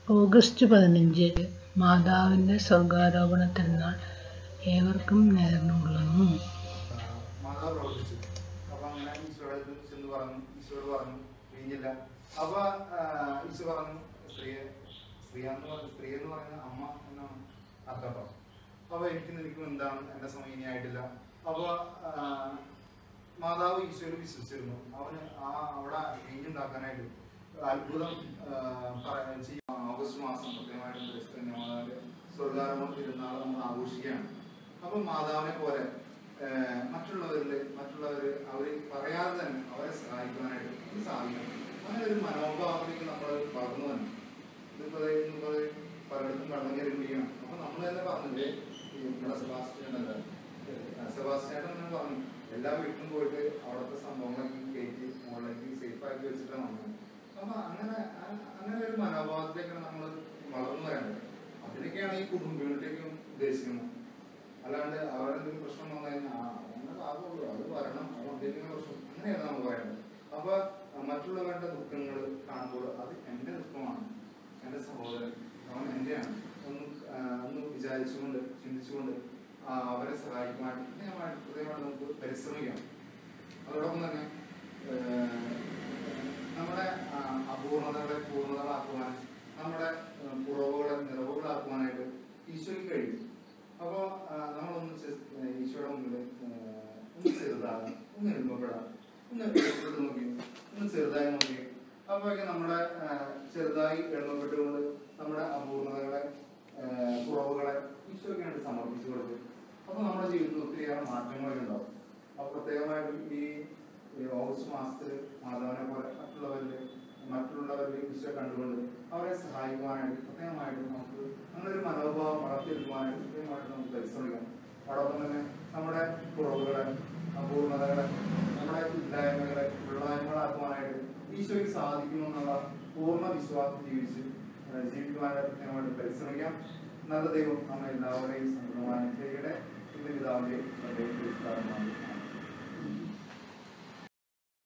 August പതിനഞ്ച് മാതാവിൻ്റെ സ്വർഗാരോപണ തിരുനാൾ ഏവർക്കും നേർന്നുകൊള്ളുന്നു മാതാവ് പ്രവർത്തിച്ചു അപ്പൊ അങ്ങനെ ഈശോയുടെ അടുത്ത് ചെന്ന് പറഞ്ഞു ഈശോയോട് പറഞ്ഞു വീഞ്ഞില്ല അപ്പൊ ആ, ഈശോ പറഞ്ഞു സ്ത്രീയെ സ്ത്രീ എന്ന് പറഞ്ഞ സ്ത്രീ എന്ന് പറയുന്ന അമ്മ എന്നാണ് അർത്ഥം അപ്പൊ എനിക്ക് നിനക്കും എന്താണ് എന്റെ സമയം ഇനി ആയിട്ടില്ല അപ്പൊ ആ, മാതാവ് ഈശോയിൽ വിശ്വസിച്ചിരുന്നു അവന് ആ അവിടെ വീഞ്ഞുണ്ടാക്കാനായിട്ട് അത്ഭുതം ആ, പറ- ചെയ്യും ഓഗസ്റ്റ് മാസം കൃത്യമായിട്ടും പരിശുദ്ധ മാതാവിന്റെ സ്വർഗാരോപണ തിരുനാൾ നമ്മൾ ആഘോഷിക്കുകയാണ് അപ്പൊ മാതാവിനെ പോലെ ഏഹ് മറ്റുള്ളവരില് മറ്റുള്ളവര് അവര് പറയാതെ തന്നെ അവരെ സഹായിക്കുവാനായിട്ട് നമുക്ക് സാധിക്കണം അങ്ങനെ ഒരു മനോഭാവത്തിലേക്ക് നമ്മൾ വളർന്നു തന്നെ ഇതിപ്പോ ദേ ഇന്നിപ്പോ ദേ പലയിടത്തും വെള്ളം കയറി കുടിക്കണം അപ്പൊ നമ്മൾ തന്നെ പറഞ്ഞില്ലേ ഈ നമ്മുടെ സെബാസ്റ്റ്യൻ അല്ല സെബാസ്റ്റ്യൻ തന്നെ പറഞ്ഞു എല്ലാ വീട്ടിലും പോയിട്ട് അവിടുത്തെ സംഭവങ്ങളൊക്കെ കയറ്റി മുകളിലേക്ക് സേഫ് ആക്കി വെച്ചിട്ടാണ് വന്നത് അപ്പൊ അങ്ങനെ അ- അങ്ങനെ ഒരു മനോഭാവത്തിലേക്കാണ് നമ്മൾ വളർന്നു വരേണ്ടത് അതിനൊക്കെയാണ് ഈ കുടുംബങ്ങളിലേക്കും ഉദ്ദേശിക്കുന്നത് അല്ലാണ്ട് അവരെന്തെങ്കിലും പ്രശ്നം വന്നു കഴിഞ്ഞാൽ ആ അങ്ങനെ ആകുള്ളൂ അത് വരണം അത് എന്തെങ്കിലും പ്രശ്നം അങ്ങനെയാണ് നമ്മൾ പറയുന്നത് അപ്പൊ അഹ് മറ്റുള്ളവരുടെ ദുഃഖങ്ങൾ കാണുമ്പോൾ അത് എന്റെ ദുഃഖമാണ് എന്റെ സഹോദരൻ അവൻ എന്റെയാണ് ഒന്ന് ആഹ് ഒന്ന് വിചാരിച്ചുകൊണ്ട് ചിന്തിച്ചുകൊണ്ട് ആ അവരെ സഹായിക്കുവാനായിട്ട് കൃത്യമായിട്ട് കൃത്യമായിട്ട് നമുക്ക് പരിശ്രമിക്കാം അതോടൊപ്പം തന്നെ ഏഹ്, നമ്മുടെ ആ, അപൂർണതകളെ പൂർണ്ണതകളാക്കുവാൻ നമ്മുടെ ഏഹ്, കുറവുകളെ നിറവുകളാക്കുവാനായിട്ട് ഈശോയ്ക്ക് കഴിയും അപ്പോ ആ, നമ്മളൊന്ന് ചെസ്- ഏഹ് ഈശോയുടെ മുമ്പിൽ ഏഹ്, ഒന്ന് ചെറുതാകാം ഒന്ന് എളുപ്പപ്പെടാം ഒന്ന് എളുപ്പപ്പെട്ട് നോക്കി ഒന്ന് ചെറുതായി നോക്കി അപ്പോഴൊക്കെ നമ്മുടെ ഏഹ്, ചെറുതായി എളുപ്പപ്പെട്ടുകൊണ്ട് നമ്മുടെ അപൂർണതകളെ ഏഹ്, കുറവുകളെ ഈശോയ്ക്ക് വേണ്ടി സമർപ്പിച്ചു കൊടുക്കും അപ്പൊ നമ്മുടെ ജീവിതത്തിൽ ഒത്തിരിയേറെ മാറ്റങ്ങളൊക്കെ ഉണ്ടാവും അപ്പൊ പ്രത്യേകമായിട്ടും ഈ ഈ ഓഗസ്റ്റ് മാസത്തിൽ മാതാവിനെ പോലെ മറ്റുള്ളവരിൽ മറ്റുള്ളവരിൽ ഈശോ കണ്ടുകൊണ്ട് അവരെ സഹായിക്കുവാനായിട്ട് പ്രത്യേകമായിട്ട് നമുക്ക് അങ്ങനെ ഒരു മനോഭാവം വളർത്തിയെടുക്കുവാനായിട്ട് കൃത്യമായിട്ട് നമുക്ക് പരിശ്രമിക്കാം അതോടൊപ്പം തന്നെ നമ്മുടെ കുറവുകളെ അപൂർണതകളെ നമ്മുടെ ഇല്ലായ്മകളെ ഉള്ളായ്മകളാക്കുവാനായിട്ട് ഈശോയ്ക്ക് സാധിക്കുമെന്നുള്ള പൂർണ്ണ വിശ്വാസം ജീവിച്ച് ഏഹ് ജീവിക്കുവാനായിട്ട് കൃത്യമായിട്ട് പരിശ്രമിക്കാം നല്ല ദൈവം നമ്മെ എല്ലാവരെയും സംതൃപ്തമായി ചെയ്യട്ടെ ഇത് പിതാവിന്റെയും തന്റെയും പരിശുദ്ധാത്മാവിന്റെയും